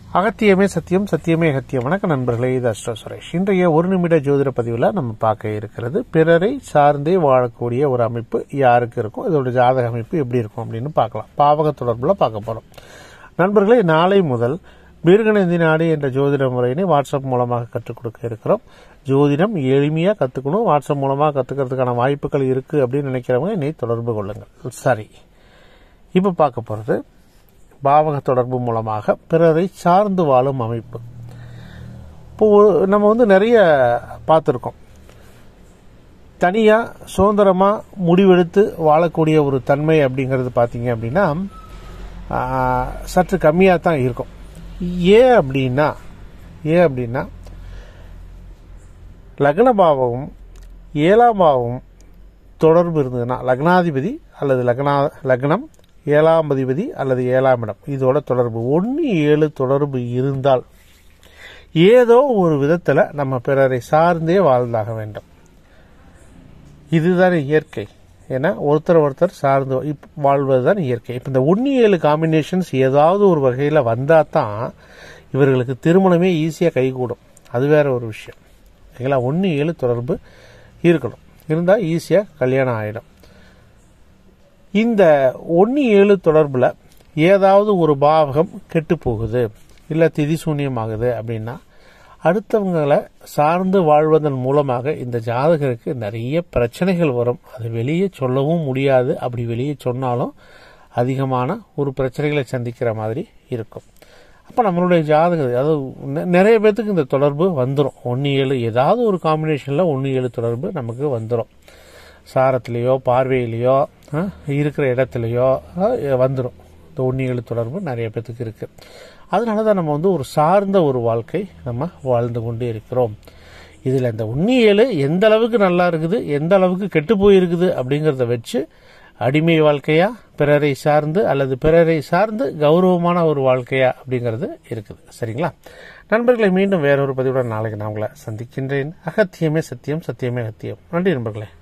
அகத்தியமே சத்தியம் சத்தியமே அகத்தியம் வணக்கம் நண்பர்களே இது அஷ்டோ சுரேஷ் இன்றைய ஒரு நிமிட ஜோதிட பதிவில் நம்ம பார்க்க இருக்கிறது பிறரை சார்ந்தே வாழக்கூடிய ஒரு அமைப்பு யாருக்கு இருக்கும் இதோட ஜாதக அமைப்பு எப்படி இருக்கும் அப்படின்னு பார்க்கலாம் பாவக தொடர்புல பார்க்க போறோம் நண்பர்களே நாளை முதல் பீர்கணந்தி நாடு என்ற ஜோதிட முறையினை வாட்ஸ்அப் மூலமாக கற்றுக் கொடுக்க இருக்கிறோம் ஜோதிடம் எளிமையாக கற்றுக்கணும் வாட்ஸ்அப் மூலமாக கற்றுக்கிறதுக்கான வாய்ப்புகள் இருக்குது அப்படின்னு நினைக்கிறவங்க என்னை தொடர்பு கொள்ளுங்கள் சரி இப்போ பார்க்க போகிறது பாவக தொடர்பு மூலமாக பிறரை சார்ந்து வாழும் அமைப்பு இப்போ ஒரு- நம்ம வந்து நிறைய பார்த்துருக்கோம் தனியாக சுதந்திரமாக முடிவெடுத்து வாழக்கூடிய ஒரு தன்மை அப்படிங்கிறது பார்த்தீங்க அப்படின்னா ஆஹ், சற்று கம்மியாக தான் இருக்கும் ஏன் அப்படின்னா ஏன் அப்படின்னா லக்ன பாவமும் ஏழாம் பாவமும் தொடர்பு இருந்ததுன்னா லக்னாதிபதி அல்லது லக்னா லக்னம் ஏழாம் அதிபதி அல்லது ஏழாம் இடம் இதோட தொடர்பு ஒன்று ஏழு தொடர்பு இருந்தால் ஏதோ ஒரு விதத்தில் நம்ம பிறரை சார்ந்தே வாழ்ந்தாக வேண்டும் இதுதான் இயற்கை ஏன்னா ஒருத்தர் ஒருத்தர் சார்ந்து இப் வாழ்வது தான் இயற்கை இப்போ இந்த ஒன்று ஏழு காம்பினேஷன்ஸ் ஏதாவது ஒரு வகையில் வந்தால் தான் இவர்களுக்கு திருமணமே ஈஸியாக கைகூடும் அது வேற ஒரு விஷயம் சரிங்களா ஒன்று ஏழு தொடர்பு இருக்கணும் இருந்தால் ஈஸியாக கல்யாணம் ஆகிடும் இந்த ஒன்று ஏழு தொடர்பில் ஏதாவது ஒரு பாவகம் கெட்டு போகுது இல்லை திதி சூன்யமாகுது அப்படின்னா அடுத்தவங்களை சார்ந்து வாழ்வதன் மூலமாக இந்த ஜாதகருக்கு நிறைய பிரச்சனைகள் வரும் அது வெளியே சொல்லவும் முடியாது அப்படி வெளியே சொன்னாலும் அதிகமான ஒரு பிரச்சனைகளை சந்திக்கிற மாதிரி இருக்கும் அப்போ நம்மளுடைய ஜாதகம் அதாவது நெ- நிறைய பேர்த்துக்கு இந்த தொடர்பு வந்துடும் ஒன்று ஏழு ஏதாவது ஒரு காம்பினேஷனில் ஒன்று ஏழு தொடர்பு நமக்கு வந்துடும் சாரத்திலேயோ பார்வையிலையோ அஹ், இருக்கிற இடத்துலையோ வந்துடும் இந்த ஒன்று ஏழு தொடர்பு நிறைய பேர்த்துக்கு இருக்கு அதனால தான் நம்ம வந்து ஒரு சார்ந்த ஒரு வாழ்க்கை நம்ம வாழ்ந்து கொண்டு இருக்கிறோம் இதில் இந்த ஒன்று ஏழு எந்த அளவுக்கு நல்லா இருக்குது எந்த அளவுக்கு கெட்டு போயிருக்குது அப்படிங்கிறத வச்சு அடிமை வாழ்க்கையா பிறரை சார்ந்து அல்லது பிறரை சார்ந்து கௌரவமான ஒரு வாழ்க்கையா அப்படிங்கிறது இருக்குது சரிங்களா நண்பர்களை மீண்டும் வேறொரு பதிவுடன் நாளைக்கு நான் உங்களை சந்திக்கின்றேன் அகத்தியமே சத்தியம் சத்தியமே அகத்தியம் நன்றி நண்பர்களே